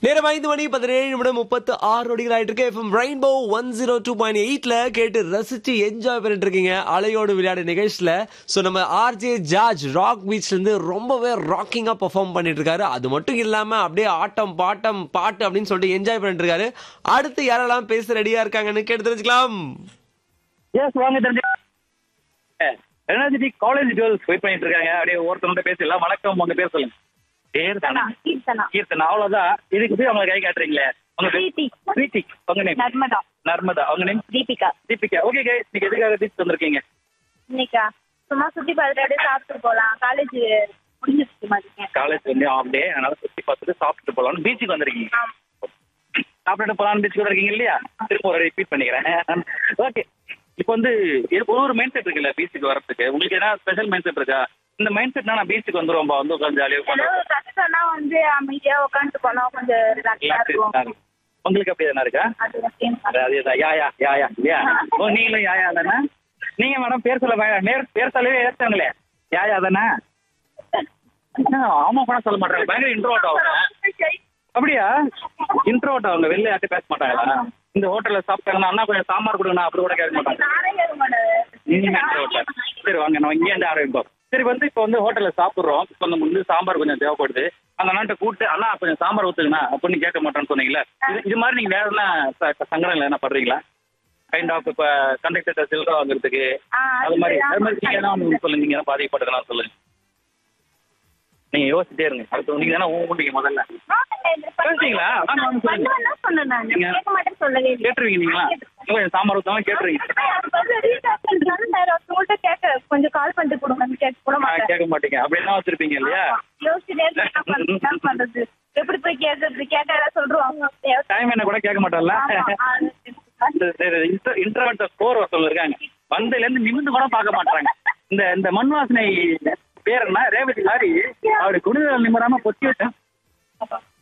நேரம் ஐந்து மணி பதினேழு நிமிடம் முப்பத்து ஆறு நொடிகள் ஆயிட்டு இருக்கு F M rainbow one zero two point எயிட்ல கேட்டு ரசிச்சு என்ஜாய் பண்ணிட்டு இருக்கீங்க அலையோடு விளையாடு நிகழ்ச்சியில சோ நம்ம ஆர்ஜே ஜார்ஜ் ராக் பீச்ல இருந்து ரொம்பவே ராக்கிங்கா பெர்ஃபார்ம் பண்ணிட்டு இருக்காரு அது மட்டும் இல்லாம அப்படியே ஆட்டம் பாட்டம் பாட்டு அப்படின்னு சொல்லிட்டு என்ஜாய் பண்ணிட்டு இருக்காரு அடுத்து யாரெல்லாம் பேச ரெடியா இருக்காங்கன்னு கேட்டு தெரிஞ்சுக்கலாம் எஸ் வாங்க தெரிஞ்சு எனர்ஜெட்டி காலேஜ் கேர்ள்ஸ் வெயிட் பண்ணிட்டு இருக்காங்க அப்படியே ஒருத்தவங்க பேசலாம் வணக்கம் உங்க பேர் சொல்லுங்க பேர் தானே கீர்த்தனா கீர்த்தனா அவ்வளவுதான் இதுக்கு போய் அவங்க கை காட்டுறீங்களே உங்க பேர் பிரீத்தி. பிரீத்தி உங்க நேம் நர்மதா நர்மதா அவங்க நேம் தீபிகா தீபிகா ஓகே கை நீங்க எதுக்காக பீச் வந்திருக்கீங்க இன்னைக்கா சும்மா சுத்தி பார்த்துட்டு அப்படியே சாப்பிட்டு போலாம் காலேஜ் முடிஞ்சிருச்சு மதியம் காலேஜ் வந்து ஆஃப் டே அதனால சுத்தி பார்த்துட்டு சாப்பிட்டு போலாம்னு பீச்சுக்கு வந்திருக்கீங்க ஆமா. சாப்பிட்டுட்டு போலாம்னு பீச்சுக்கு வந்திருக்கீங்க இல்லையா திரும்ப ஒரு ரிப்பீட் பண்ணிக்கிறேன் ஓகே இப்போ வந்து இது ஒரு ஒரு மைண்ட் செட் இருக்குல்ல பீச்சுக்கு வரதுக்கு உங்களுக்கு ஏதாவது ஸ்பெஷல் மைண்ட் செட் இருக்கா இந்த மைண்ட் செட்னா நான் பீச்சுக்கு வந்துருவோம்பா வந்து உட்காந்து ஜாலியாக ஏதோ உட்காந்து ஒரு கஷ்டம்னா வந்து அமைதியா உட்காந்துட்டு போனோம் கொஞ்சம் ரிலாக்ஸா இருக்கும் உங்களுக்கு அப்படி எதனா இருக்கா அது same அது அதேதான் யா யா யா யா யா ஓ நீங்களும் யா யா தானே நீங்க மேடம் பேர் சொல்ல வேண்டாம் நேர் பேர் சொல்லவே ஏற்றாங்களே யா யா தானே என்ன, ஆமா கூட சொல்ல மாட்டாங்க பயங்கர இன்ட்ரோட் அவங்க அப்படியா இன்ட்ரோட் அவங்க வெளில யார்ட்டும் பேச மாட்டாங்களா இந்த ஹோட்டல்ல சாப்பிட்டாங்கன்னா அண்ணா கொஞ்சம் சாம்பார் கொடுங்கண்ணா அப்படி கூட கேட்க மாட்டாங்க நானே கேட்க மாட்டேன். நீங்க introvert. சரி வாங்க நம்ம இங்கே இருந்து ஆரம்பிப்போம் சரி வந்து இப்போ வந்து ஹோட்டல்ல சாப்பிடுறோம் இப்போ நம்ம வந்து சாம்பார் கொஞ்சம் தேவைப்படுது அந்த அண்ணாட்ட கூப்பிட்டு அண்ணா கொஞ்சம் சாம்பார் ஊத்துங்கண்ணா அப்படின்னு கேட்க மாட்டேன்னு சொன்னீங்களா இது இது மாதிரி நீங்க வேற என்ன ச- சங்கடங்கள் என்ன பண்றீங்களா கைண்ட் ஆஃப் இப்ப கண்டக்டர் சில்லறை வாங்குறதுக்கு ஆ, அது மாதிரி அதுதான். அது மாதிரி நீங்க என்ன சொல்லுங்க நீங்க என்ன பாதிக்கப்பட்டதெல்லாம் சொல்லுங்க நீங்க யோசிச்சிட்டே இருங்க அடுத்து நீங்க தானே ஊண்டிங்க முதல்ல பேசுறீங்களா? வாங்க, வாங்க, சொல்லுங்க. பண்ணுவேன்னா சொன்னேன் நான். நீங்க- கேட்க மாட்டேன்னு சொல்லவே இல்லை. கேட்டுருவீங்க நீங்களா இன்னும் கொஞ்சம் சாம்பார் ஊத்தாம கேட்டுருவீங்க அதுக்கு வந்து recharge பண்றாங்க. நான் ஒருத்தவங்கள்ட்ட கேட்க கொஞ்சம் கால் பண்ணிட்டு கொடுங்கன்னு கேட்க கூட ஆ, மாட்டேன் கேட்க மாட்டீங்க அப்படின்னா வச்சிருப்பீங்க இல்லையா யோசிச்சுட்டே இருக்கேன், என்ன பண்றது, என்ன பண்றது எப்படி போய் கேட்கறது கேட்டா ஏதாவது சொல்றாங்க டைம் என்ன கூட கேட்க மாட்டோம்ல இன்டர்வெண்ட் ஸ்கோர் ஒருத்தவங்க இருக்காங்க வந்ததுல இருந்து நிமிந்து கூட பார்க்க மாட்டாங்க இந்த இந்த மண் வாசனை பேர் என்ன ரேவதி மாதிரி அவரு குடிநீர் நிமிராம பொத்தி வச்சேன்